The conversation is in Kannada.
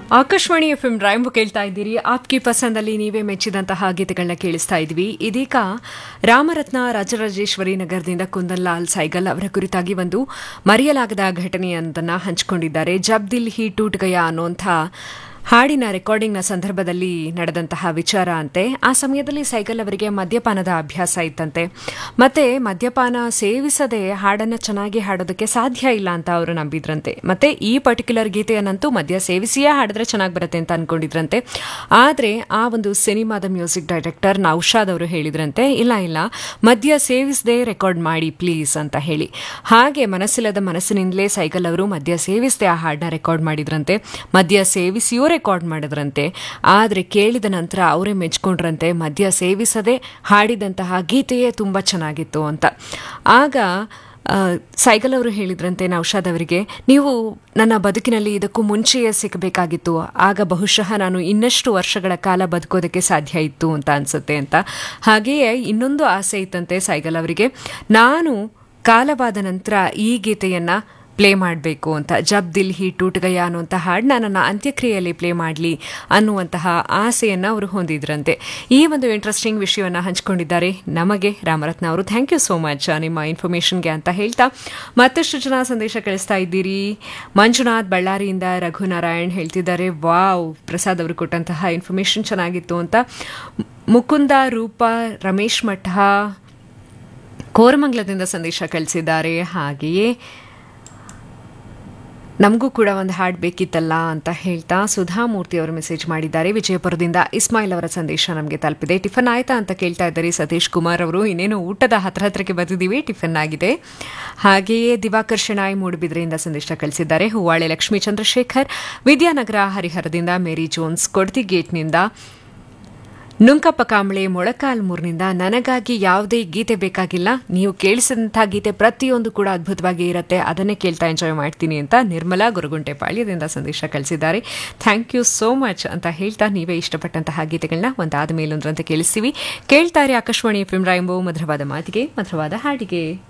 ಆಕಾಶವಾಣಿ ಎಫ್ ಎಂ ರಾಯಂಬು ಕೇಳ್ತಾ ಇದ್ದೀರಿ ಆಪ್ಕಿ ಪಸಂದಲ್ಲಿ ನೀವೇ ಮೆಚ್ಚಿದಂತಹ ಗೀತೆಗಳನ್ನ ಕೇಳಿಸ್ತಾ ಇದ್ವಿ ಇದೀಗ ರಾಮರತ್ನ ರಾಜರಾಜೇಶ್ವರಿ ನಗರದಿಂದ ಕುಂದನ್ ಲಾಲ್ ಸೈಗಲ್ ಅವರ ಕುರಿತಾಗಿ ಒಂದು ಮರೆಯಲಾಗದ ಘಟನೆಯೊಂದನ್ನು ಹಂಚಿಕೊಂಡಿದ್ದಾರೆ ಜಬ್ ದಿಲ್ ಹಿ ಟೂಟ್ ಗಯಾ ಅನ್ನುವಂಥ ಹಾಡಿನ ರೆಕಾರ್ಡಿಂಗ್ನ ಸಂದರ್ಭದಲ್ಲಿ ನಡೆದಂತಹ ವಿಚಾರ ಅಂತೆ ಆ ಸಮಯದಲ್ಲಿ ಸೈಗಲ್ ಅವರಿಗೆ ಮದ್ಯಪಾನದ ಅಭ್ಯಾಸ ಇತ್ತಂತೆ ಮತ್ತೆ ಮದ್ಯಪಾನ ಸೇವಿಸದೆ ಹಾಡನ್ನು ಚೆನ್ನಾಗಿ ಹಾಡೋದಕ್ಕೆ ಸಾಧ್ಯ ಇಲ್ಲ ಅಂತ ಅವರು ನಂಬಿದ್ರಂತೆ ಮತ್ತೆ ಈ ಪರ್ಟಿಕ್ಯುಲರ್ ಗೀತೆಯನ್ನಂತೂ ಮದ್ಯ ಸೇವಿಸಿಯೇ ಹಾಡಿದ್ರೆ ಚೆನ್ನಾಗಿ ಬರುತ್ತೆ ಅಂತ ಅನ್ಕೊಂಡಿದ್ರಂತೆ ಆದರೆ ಆ ಒಂದು ಸಿನಿಮಾದ ಮ್ಯೂಸಿಕ್ ಡೈರೆಕ್ಟರ್ ನೌಶಾದ್ ಅವರು ಹೇಳಿದ್ರಂತೆ ಇಲ್ಲ ಇಲ್ಲ ಮದ್ಯ ಸೇವಿಸದೆ ರೆಕಾರ್ಡ್ ಮಾಡಿ ಪ್ಲೀಸ್ ಅಂತ ಹೇಳಿ ಹಾಗೆ ಮನಸ್ಸಿಲ್ಲದ ಮನಸ್ಸಿನಿಂದಲೇ ಸೈಗಲ್ ಅವರು ಮದ್ಯ ಸೇವಿಸದೆ ಆ ಹಾಡನ್ನ ರೆಕಾರ್ಡ್ ಮಾಡಿದ್ರಂತೆ ಮದ್ಯ ಸೇವಿಸಿಯೂ ರೆಕಾರ್ಡ್ ಮಾಡಿದ್ರಂತೆ ಆದರೆ ಕೇಳಿದ ನಂತರ ಅವರೇ ಮೆಚ್ಕೊಂಡ್ರಂತೆ ಮದ್ಯ ಸೇವಿಸದೆ ಹಾಡಿದಂತಹ ಗೀತೆಯೇ ತುಂಬ ಚೆನ್ನಾಗಿತ್ತು ಅಂತ ಆಗ ಆ, ಸೈಗಲ್ ಅವರು ಹೇಳಿದ್ರಂತೆ ನೌಶಾದ್ ಅವರಿಗೆ ನೀವು ನನ್ನ ಬದುಕಿನಲ್ಲಿ ಇದಕ್ಕೂ ಮುಂಚೆಯೇ ಸಿಗಬೇಕಾಗಿತ್ತು ಆಗ ಬಹುಶಃ ನಾನು ಇನ್ನಷ್ಟು ವರ್ಷಗಳ ಕಾಲ ಬದುಕೋದಕ್ಕೆ ಸಾಧ್ಯ ಇತ್ತು ಅಂತ ಅನ್ಸುತ್ತೆ ಅಂತ ಹಾಗೆಯೇ ಇನ್ನೊಂದು ಆಸೆ ಇತ್ತಂತೆ ಸೈಗಲ್ ಅವರಿಗೆ ನಾನು ಕಾಲವಾದ ನಂತರ ಈ ಗೀತೆಯನ್ನ ಪ್ಲೇ ಮಾಡಬೇಕು ಅಂತ ಜಬ್ ದಿಲ್ ಹಿ ಟೂಟ್ ಗಯ ಅನ್ನುವಂಥ ಹಾಡನ್ನ ನನ್ನ ಅಂತ್ಯಕ್ರಿಯೆಯಲ್ಲಿ ಪ್ಲೇ ಮಾಡಲಿ ಅನ್ನುವಂತಹ ಆಸೆಯನ್ನು ಅವರು ಹೊಂದಿದ್ರಂತೆ ಈ ಒಂದು ಇಂಟ್ರೆಸ್ಟಿಂಗ್ ವಿಷಯವನ್ನು ಹಂಚಿಕೊಂಡಿದ್ದಾರೆ ನಮಗೆ ರಾಮರತ್ನ ಅವರು ಥ್ಯಾಂಕ್ ಯು ಸೋ ಮಚ್ ನಿಮ್ಮ ಇನ್ಫಾರ್ಮೇಷನ್ಗೆ ಅಂತ ಹೇಳ್ತಾ ಮತ್ತಷ್ಟು ಜನ ಸಂದೇಶ ಕಳಿಸ್ತಾ ಇದ್ದೀರಿ ಮಂಜುನಾಥ್ ಬಳ್ಳಾರಿಯಿಂದ ರಘುನಾರಾಯಣ್ ಹೇಳ್ತಿದ್ದಾರೆ ವಾವ್ ಪ್ರಸಾದ್ ಅವರು ಕೊಟ್ಟಂತಹ ಇನ್ಫಾರ್ಮೇಷನ್ ಚೆನ್ನಾಗಿತ್ತು ಅಂತ ಮುಕುಂದ ರೂಪ ರಮೇಶ್ ಮಠ ಕೋರಮಂಗಲದಿಂದ ಸಂದೇಶ ಕಳಿಸಿದ್ದಾರೆ ಹಾಗೆಯೇ ನಮಗೂ ಕೂಡ ಒಂದು ಹಾಡು ಬೇಕಿತ್ತಲ್ಲ ಅಂತ ಹೇಳ್ತಾ ಸುಧಾಮೂರ್ತಿ ಅವರು ಮೆಸೇಜ್ ಮಾಡಿದ್ದಾರೆ ವಿಜಯಪುರದಿಂದ ಇಸ್ಮಾಯಿಲ್ ಅವರ ಸಂದೇಶ ನಮಗೆ ತಲುಪಿದೆ ಟಿಫನ್ ಆಯ್ತಾ ಅಂತ ಕೇಳ್ತಾ ಇದ್ದಾರೆ ಸತೀಶ್ ಕುಮಾರ್ ಅವರು ಇನ್ನೇನು ಊಟದ ಹತ್ರ ಹತ್ರಕ್ಕೆ ಬಂದಿದ್ದೀವಿ ಟಿಫನ್ ಆಗಿದೆ ಹಾಗೆಯೇ ದಿವಾಕರ್ ಶೆಣಾಯ್ ಮೂಡುಬಿದ್ರೆಯಿಂದ ಸಂದೇಶ ಕಳಿಸಿದ್ದಾರೆ ಹೂವಾಳೆ ಲಕ್ಷ್ಮೀ ಚಂದ್ರಶೇಖರ್ ವಿದ್ಯಾನಗರ ಹರಿಹರದಿಂದ ಮೇರಿ ಜೋನ್ಸ್ ಕೊಡ್ತಿ ಗೇಟ್ನಿಂದ ನುಂಕಪ್ಪ ಕಾಂಬಳೆ ಮೊಳಕಾಲ್ಮೂರ್ನಿಂದ ನನಗಾಗಿ ಯಾವುದೇ ಗೀತೆ ಬೇಕಾಗಿಲ್ಲ ನೀವು ಕೇಳಿಸಿದಂಥ ಗೀತೆ ಪ್ರತಿಯೊಂದು ಕೂಡ ಅದ್ಭುತವಾಗಿ ಇರುತ್ತೆ ಅದನ್ನೇ ಕೇಳ್ತಾ ಎಂಜಾಯ್ ಮಾಡ್ತೀನಿ ಅಂತ ನಿರ್ಮಲಾ ಗುರುಗುಂಟೆ ಪಾಳ್ಯದಿಂದ ಸಂದೇಶ ಕಳಿಸಿದ್ದಾರೆ ಥ್ಯಾಂಕ್ ಯು ಸೋ ಮಚ್ ಅಂತ ಹೇಳ್ತಾ ನೀವೇ ಇಷ್ಟಪಟ್ಟಂತಹ ಗೀತೆಗಳನ್ನ ಒಂದಾದ ಮೇಲೊಂದರಂತೆ ಕೇಳಿಸ್ತೀವಿ ಕೇಳ್ತಾರೆ ಆಕಾಶವಾಣಿ ಎಫ್ ಎಂ ರಾಯಂಬೋ ಮಧುರವಾದ ಮಾತಿಗೆ ಮಧುರವಾದ ಹಾಡಿಗೆ